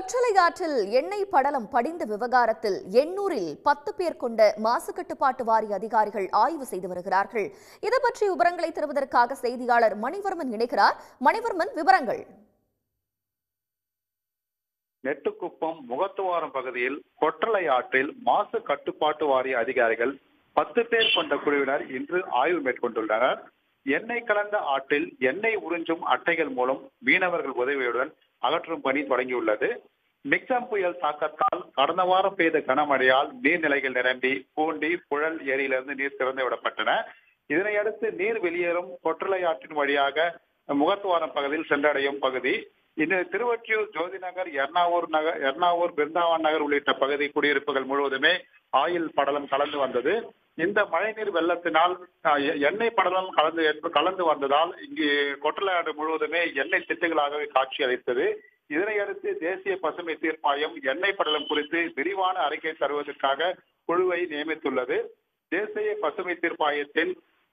கொற்றலை ஆற்றில் எண்ணெய் படலம் படிந்த விவகாரத்தில் எண்ணூரில் பத்து பேர் கொண்ட மாசு கட்டுப்பாட்டு வாரிய அதிகாரிகள் ஆய்வு செய்து வருகிறார்கள் இது பற்றி விவரங்களை தருவதற்காக செய்தியாளர் மணிவர்மன் இணைகிறார் மணிவர்மன் விவரங்கள் நெட்டுக்குப்பம் முகத்துவாரம் பகுதியில் கொற்றலை ஆற்றில் மாசு கட்டுப்பாட்டு வாரிய அதிகாரிகள் பத்து பேர் கொண்ட குழுவினர் இன்று ஆய்வு மேற்கொண்டுள்ளனர் எண்ணெய் கலந்த ஆற்றில் எண்ணெய் உறிஞ்சும் அட்டைகள் மூலம் மீனவர்கள் உதவியுடன் அகற்றும் பணி தொடங்கியுள்ளது மிக்சம் புயல் தாக்கத்தால் கடந்த வாரம் பெய்த கனமழையால் நீர்நிலைகள் நிரம்பி பூண்டி புழல் ஏரியிலிருந்து நீர் திறந்து விடப்பட்டன இதனையடுத்து நீர் வெளியேறும் கொற்றலை ஆற்றின் வழியாக முகத்துவாரம் பகுதியில் சென்றடையும் பகுதி இந்த திருவொற்றியூர் ஜோதி நகர் எர்ணாவூர் நகர் எர்ணாவூர் பிருந்தாவன் நகர் உள்ளிட்ட பகுதி குடியிருப்புகள் முழுவதுமே ஆயில் படலம் கலந்து வந்தது இந்த மழைநீர் வெள்ளத்தினால் அஹ், எ- எண்ணெய் படலம் கலந்து ஏற்ப- கலந்து வந்ததால் இங்கு கொட்டலாடு முழுவதுமே எண்ணெய் திட்டுகளாகவே காட்சி அளித்தது இதனையடுத்து தேசிய பசுமை தீர்ப்பாயம் எண்ணெய் படலம் குறித்து விரிவான அறிக்கை தருவதற்காக குழுவை நியமித்துள்ளது தேசிய பசுமை தீர்ப்பாயத்தின்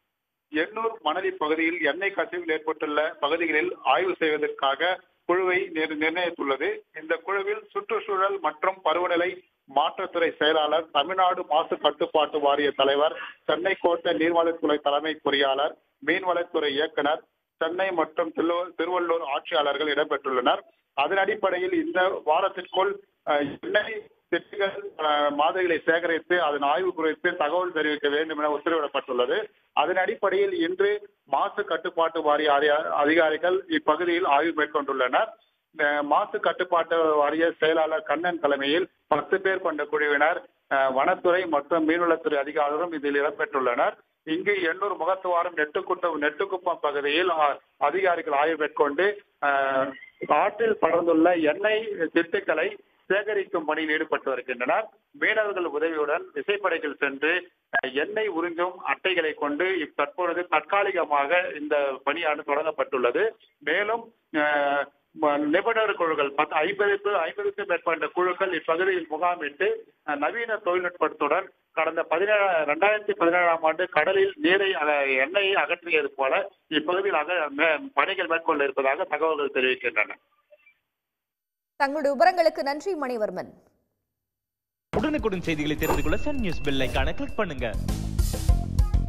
எண்ணூர் மணலி பகுதியில் எண்ணெய் கசிவில் ஏற்பட்டுள்ள பகுதிகளில் ஆய்வு செய்வதற்காக குழுவை நிர்- நிர்ணயித்துள்ளது இந்த குழுவில் சுற்றுச்சூழல் மற்றும் பருவநிலை மாற்றத்துறை செயலாளர் தமிழ்நாடு மாசு கட்டுப்பாட்டு வாரிய தலைவர் சென்னை கோட்ட நீர்வளத்துறை தலைமை பொறியாளர் மீன்வளத்துறை இயக்குனர் சென்னை மற்றும் தில்லு- திருவள்ளூர் ஆட்சியாளர்கள் இடம்பெற்றுள்ளனர் அதன் அடிப்படையில் இந்த வாரத்திற்குள் அஹ், எண்ணெய் திட்டுகள் அஹ், மாதிரிகளை சேகரித்து அதன் ஆய்வு குறித்து தகவல் தெரிவிக்க வேண்டும் என உத்தரவிடப்பட்டுள்ளது அதன் அடிப்படையில் இன்று மாசு கட்டுப்பாட்டு வாரிய அதி- அதிகாரிகள் இப்பகுதியில் ஆய்வு மேற்கொண்டுள்ளனர் அஹ், மாசு கட்டுப்பாட்டு வாரிய செயலாளர் கண்ணன் தலைமையில் பத்து பேர் கொண்ட குழுவினர் அஹ், வனத்துறை மற்றும் மீன்வளத்துறை அதிகாரிகளும் இதில் இடம்பெற்றுள்ளனர் இங்கு எண்ணூர் முகத்துவாரம் நெட்டுக்குட்டம் நெட்டுக்குப்பம் பகுதியில் அஹ், அதிகாரிகள் ஆய்வு மேற்கொண்டு அஹ், ஆற்றில் படர்ந்துள்ள எண்ணெய் திட்டுக்களை சேகரிக்கும் பணியில் ஈடுபட்டு வருகின்றனர் மீனவர்கள் உதவியுடன் விசைப்படைகள் சென்று அஹ், எண்ணெய் உறிஞ்சும் அட்டைகளை கொண்டு இப் தற்பொழுது தற்காலிகமாக இந்த பணியானது தொடங்கப்பட்டுள்ளது மேலும் அஹ், ம- நிபுணர் குழுக்கள் பத்து ஐம்பதுக்கு ஐம்பதுக்கும் மேற்பட்ட குழுக்கள் இப்பகுதியில் முகாமிட்டு அஹ், நவீன தொழில்நுட்பத்துடன் கடந்த பதினேழு ரெண்டாயிரத்தி பதினேழாம் ஆண்டு கடலில் நீரை அக- எண்ணெயை அகற்றியது போல இப்பகுதியில் அக மே- பணிகள் மேற்கொள்ள இருப்பதாக தகவல்கள் தெரிவிக்கின்றன தங்களுடைய விவரங்களுக்கு நன்றி மணிவர்மன் உடனுக்குடன் செய்திகளை தெரிந்து கொள்ள சன் நியூஸ் பெல் ஐகானை கிளிக் பண்ணுங்க